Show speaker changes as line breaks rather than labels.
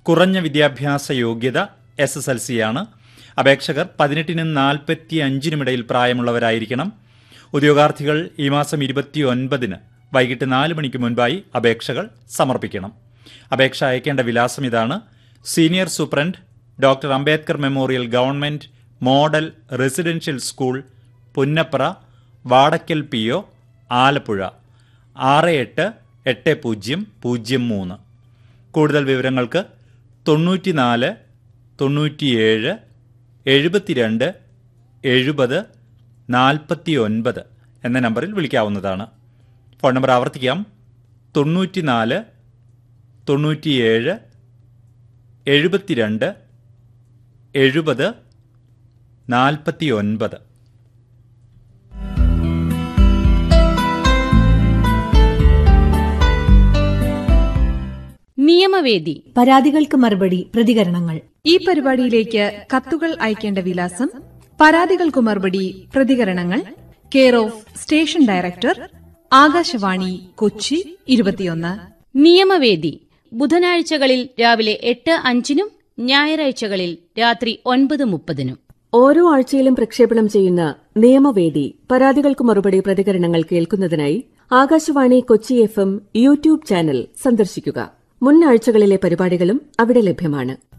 കുറഞ്ഞ വിദ്യാഭ്യാസ യോഗ്യത എസ് എസ് എൽ സിയാണ് അപേക്ഷകർ പതിനെട്ടിനും നാൽപ്പത്തി അഞ്ചിനുമിടയിൽ പ്രായമുള്ളവരായിരിക്കണം ഉദ്യോഗാർത്ഥികൾ ഈ മാസം ഇരുപത്തി ഒൻപതിന് വൈകിട്ട് നാല് മണിക്ക് മുൻപായി അപേക്ഷകൾ സമർപ്പിക്കണം അപേക്ഷ അയക്കേണ്ട വിലാസം ഇതാണ് senior superintendent doctor Ambedkar memorial government model residential school Punnapra Vadakkal P O Alappuzha ആറ് എട്ട് എട്ട് പൂജ്യം പൂജ്യം മൂന്ന് കൂടുതൽ വിവരങ്ങൾക്ക് തൊണ്ണൂറ്റിനാല് തൊണ്ണൂറ്റിയേഴ് എഴുപത്തിരണ്ട് എഴുപത് നാൽപ്പത്തി ഒൻപത് എന്ന നമ്പറിൽ വിളിക്കാവുന്നതാണ് ഫോൺ നമ്പർ ആവർത്തിക്കാം തൊണ്ണൂറ്റിനാല് തൊണ്ണൂറ്റിയേഴ് എഴുപത്തിരണ്ട് എഴുപത് നാൽപ്പത്തി ഒൻപത്
നിയമവേദി
പരാതികൾക്ക് മറുപടി പ്രതികരണങ്ങൾ
ഈ പരിപാടിയിലേക്ക് കത്തുകൾ അയക്കേണ്ട വിലാസം പരാതികൾക്കു മറുപടി പ്രതികരണങ്ങൾ care of station director Akashvani Kochi ഇരുപത്തിയൊന്ന്
നിയമവേദി ബുധനാഴ്ചകളിൽ രാവിലെ എട്ട് അഞ്ചിനും ഞായറാഴ്ചകളിൽ രാത്രി ഒൻപത് മുപ്പതിനും
ഓരോ ആഴ്ചയിലും പ്രക്ഷേപണം ചെയ്യുന്ന നിയമവേദി പരാതികൾക്ക് മറുപടി പ്രതികരണങ്ങൾ കേൾക്കുന്നതിനായി Akashvani Kochi F M YouTube channel സന്ദർശിക്കുക മുൻ ആഴ്ചകളിലെ പരിപാടികളും അവിടെ ലഭ്യമാണ്